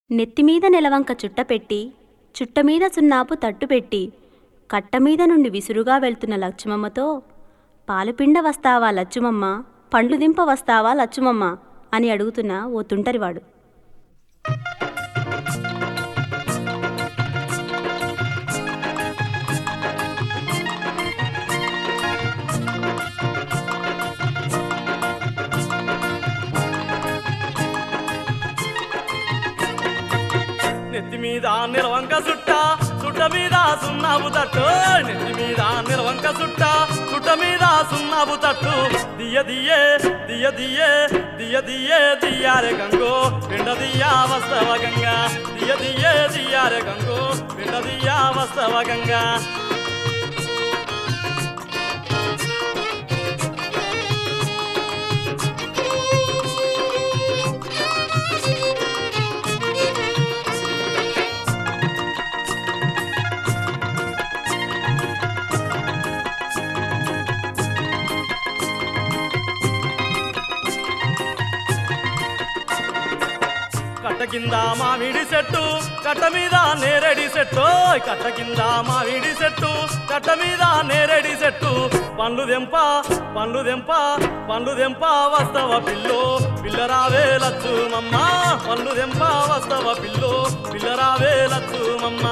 నెత్తిమీద నెలవంక చుట్టపెట్టి చుట్టమీద సున్నాపు తట్టుపెట్టి కట్టమీద నుండి విసురుగా వెళ్తున్న లచ్చుమమ్మతో పాలుపిండ వస్తావా లచ్చుమమ్మ పండ్లు దింప వస్తావా లచ్చుమమ్మ అని అడుగుతున్న ఓ తుంటరివాడు నెత్తి మీద నిలవంక సుట్ట సుట్ట మీద సున్నాబు తట్టు నెత్తి మీద నిలవంక సుట్ట సుట్ట మీద సున్నాబు తట్టు దియ దియే దియ దియే దియ దియే దియారే గంగో పిండ దియా వస్తవ గంగా దియ దియే దియారే గంగో పిండ దియా వస్తవ గంగా కట్ట కింద మామిడి చెట్టు కట్ట మీద నేరేడి చెట్టు కట్ట కింద మామిడి చెట్టు కట్ట మీద నేరేడి చెట్టు పండ్లు దెంప పండ్లు దెంప పండ్లు దెంప వస్తవ పిల్లు పిల్లరావే లచ్చు మమ్మ పండ్లు దెంప వస్తవ పిల్లు పిల్లరావే లచ్చు మమ్మ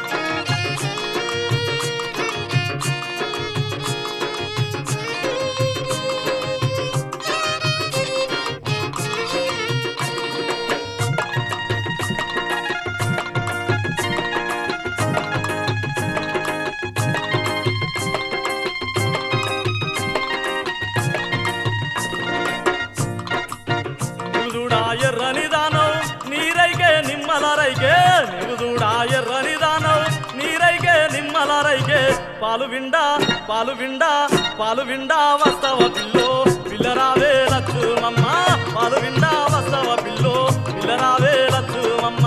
నివుదుడా ఎర్రని దానవ్ నీరైకే నిమ్మల రైకే నివుదుడా ఎర్రని దానవ్ నీరైకే నిమ్మల రైకే పాలు విండా పాలు విండా పాలు విండా వస్తవ పిల్లో పిల్లరావే లచ్చు మమ్మ పాలు విండా వస్తవ పిల్లో పిల్లరావే లచ్చు మమ్మ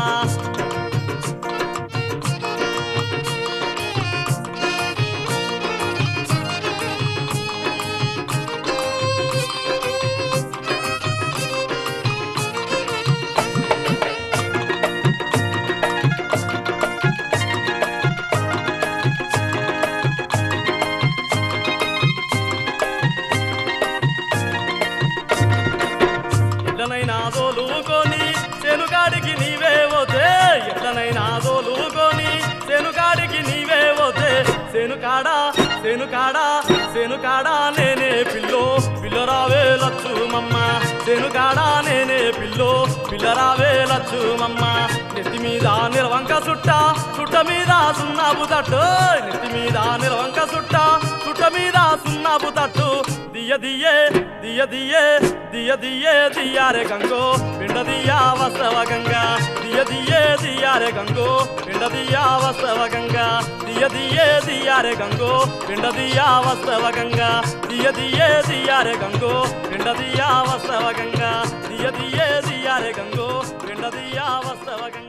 ఎట్లనైనా దోలుకొని శనుగాడికి నీవే పోతే ఎట్లనైనా దోలుకొని శనుగాడికి నీవే పోతే శనుకాడా శనుకాడా శనుకాడా నేనే పిల్లో పిల్లరావే లచ్చు మమ్మ శనుకాడా నేనే పిల్లో పిల్లరావే లచ్చు మమ్మ నెత్తి మీద నిలవంక సుట్ట సుట్ట మీద సున్నాబు తట్టు నెత్తి మీద నిలవంక సుట్ట సుట్ట మీద సున్నాబు తట్టు దియ దియే దియ దియే దియ దియే దియారే గంగో పిండ దియా వస్తవ గంగా దియ దియే దియారే గంగో పిండ దియా వస్తవ గంగా దియ దియే దియారే గంగో పిండ దియా వస్తవ గంగా దియ దియే దియారే గంగో పిండ దియా వస్తవ గంగా దియ దియే దియారే గంగో పిండ దియా వస్తవ గంగా